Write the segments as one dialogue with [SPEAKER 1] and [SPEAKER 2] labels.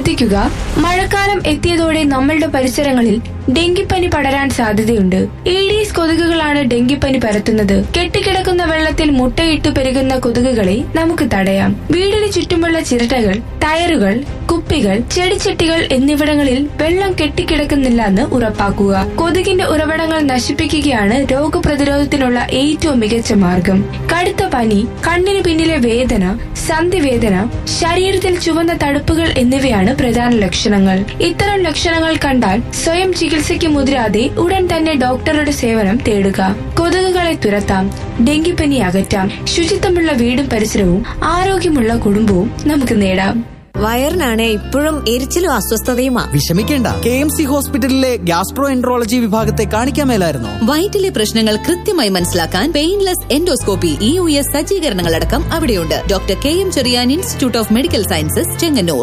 [SPEAKER 1] ശ്രദ്ധിക്കുക മഴക്കാലം എത്തിയതോടെ നമ്മളുടെ പരിസരങ്ങളിൽ ഡെങ്കിപ്പനി പടരാൻ സാധ്യതയുണ്ട് ഈഡീസ് കൊതുകുകളാണ് ഡെങ്കിപ്പനി പരത്തുന്നത് കെട്ടിക്കിടക്കുന്ന വെള്ളത്തിൽ മുട്ടയിട്ട് പെരുകുന്ന കൊതുകുകളെ നമുക്ക് തടയാം വീടിന് ചുറ്റുമുള്ള ചിരട്ടകൾ ടയറുകൾ കുപ്പികൾ ചെടിച്ചട്ടികൾ എന്നിവിടങ്ങളിൽ വെള്ളം കെട്ടിക്കിടക്കുന്നില്ല എന്ന് ഉറപ്പാക്കുക കൊതുകിന്റെ ഉറവിടങ്ങൾ നശിപ്പിക്കുകയാണ് രോഗപ്രതിരോധത്തിനുള്ള ഏറ്റവും മികച്ച മാർഗം കടുത്ത പനി കണ്ണിന് പിന്നിലെ വേദന സന്ധിവേദന ശരീരത്തിൽ ചുവന്ന തടുപ്പുകൾ എന്നിവയാണ് പ്രധാന ലക്ഷണങ്ങൾ ഇത്തരം ലക്ഷണങ്ങൾ കണ്ടാൽ സ്വയം ചികിത്സയ്ക്ക് മുതിരാതെ ഉടൻ തന്നെ ഡോക്ടറുടെ സേവനം തേടുക കൊതുകുകളെ തുരത്താം ഡെങ്കിപ്പനി അകറ്റാം ശുചിത്വമുള്ള വീടും പരിസരവും ആരോഗ്യമുള്ള കുടുംബവും നമുക്ക് നേടാം
[SPEAKER 2] വയറിനാണ് ഇപ്പോഴും എരിച്ചിലും അസ്വസ്ഥതയുമാ
[SPEAKER 3] വിഷമിക്കേണ്ട കെ എം സി ഹോസ്പിറ്റലിലെ ഗ്യാസ്ട്രോ എൻട്രോളജി വിഭാഗത്തെ കാണിക്കാൻ മേലായിരുന്നോ
[SPEAKER 4] വയറ്റിലെ പ്രശ്നങ്ങൾ കൃത്യമായി മനസ്സിലാക്കാൻ painless endoscopy E U S സജ്ജീകരണങ്ങളടക്കം അവിടെയുണ്ട് doctor K M Cherian institute of medical sciences Chengannur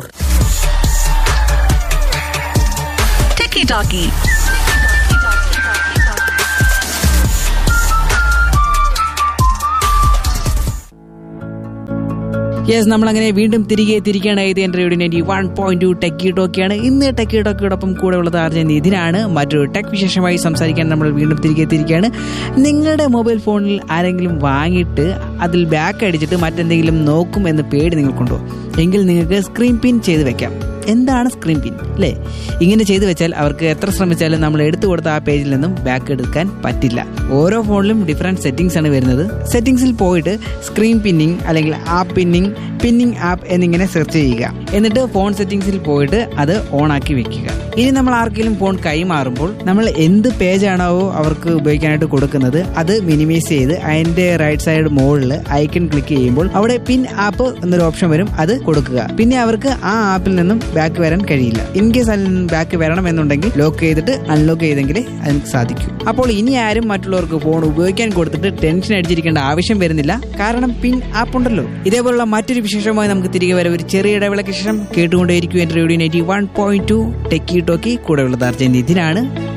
[SPEAKER 3] yes നമ്മൾ അങ്ങനെ വീണ്ടും തിരികെ തിരികെയാണ് ഇത് എന്റെ radio ninety one point two techie ടോക്കിയാണ് ഇന്ന് ടെക്കി ടോക്കിയോടൊപ്പം കൂടെ ഉള്ളത് അർജൻ ഇതിനാണ് മറ്റൊരു ടെക് വിശേഷമായി സംസാരിക്കാൻ നമ്മൾ വീണ്ടും തിരികെ തിരികെയാണ് നിങ്ങളുടെ മൊബൈൽ ഫോണിൽ ആരെങ്കിലും വാങ്ങിയിട്ട് അതിൽ ബാക്ക് അടിച്ചിട്ട് മറ്റെന്തെങ്കിലും നോക്കും എന്ന് പേടി നിങ്ങൾക്കുണ്ടോ എങ്കിൽ നിങ്ങൾക്ക് സ്ക്രീൻ പിൻ ചെയ്ത് വെക്കാം എന്താണ് സ്ക്രീൻ പിൻ അല്ലേ ഇങ്ങനെ ചെയ്തു വെച്ചാൽ അവർക്ക് എത്ര ശ്രമിച്ചാലും നമ്മൾ എടുത്തു കൊടുത്ത ആ പേജിൽ നിന്നും ബാക്ക് എടുക്കാൻ പറ്റില്ല ഓരോ ഫോണിലും ഡിഫറെൻറ്റ് സെറ്റിംഗ്സ് ആണ് വരുന്നത് സെറ്റിംഗ്സിൽ പോയിട്ട് സ്ക്രീൻ പിന്നിങ് അല്ലെങ്കിൽ ആപ്പ് പിന്നിങ് പിന്നിങ് ആപ്പ് എന്നിങ്ങനെ സെർച്ച് ചെയ്യുക എന്നിട്ട് ഫോൺ സെറ്റിംഗ്സിൽ പോയിട്ട് അത് ഓൺ ആക്കി വെക്കുക ഇനി നമ്മൾ ആർക്കെങ്കിലും ഫോൺ കൈമാറുമ്പോൾ നമ്മൾ എന്ത് പേജാണോ അവർക്ക് ഉപയോഗിക്കാനായിട്ട് കൊടുക്കുന്നത് അത് മിനിമൈസ് ചെയ്ത് അതിന്റെ റൈറ്റ് സൈഡ് മുകളിൽ ഐക്കൺ ക്ലിക്ക് ചെയ്യുമ്പോൾ അവിടെ പിൻ ആപ്പ് എന്നൊരു ഓപ്ഷൻ വരും അത് കൊടുക്കുക പിന്നെ അവർക്ക് ആ ആപ്പിൽ നിന്നും ബാക്ക് വരാൻ കഴിയില്ല ഇൻ കേസ് അതിൽ നിന്ന് ബാക്ക് വരണം എന്നുണ്ടെങ്കിൽ ലോക്ക് ചെയ്തിട്ട് അൺലോക്ക് ചെയ്തെങ്കിലേ അതിന് സാധിക്കൂ അപ്പോൾ ഇനി ആരും മറ്റുള്ളവർക്ക് ഫോൺ ഉപയോഗിക്കാൻ കൊടുത്തിട്ട് ടെൻഷൻ അടിച്ചിരിക്കേണ്ട ആവശ്യം വരുന്നില്ല കാരണം പിൻ ആപ്പ് ഉണ്ടല്ലോ ഇതേപോലുള്ള മറ്റൊരു വിശേഷമായി നമുക്ക് തിരികെ വരെ ഒരു ചെറിയ ഇടവേളയ്ക്ക് ശേഷം കേട്ടുകൊണ്ടേയിരിക്കും എന്റെ radio ninety one point two techie talkie കൂടെ ഉള്ളത് അർജന്റ് ഇതിനാണ്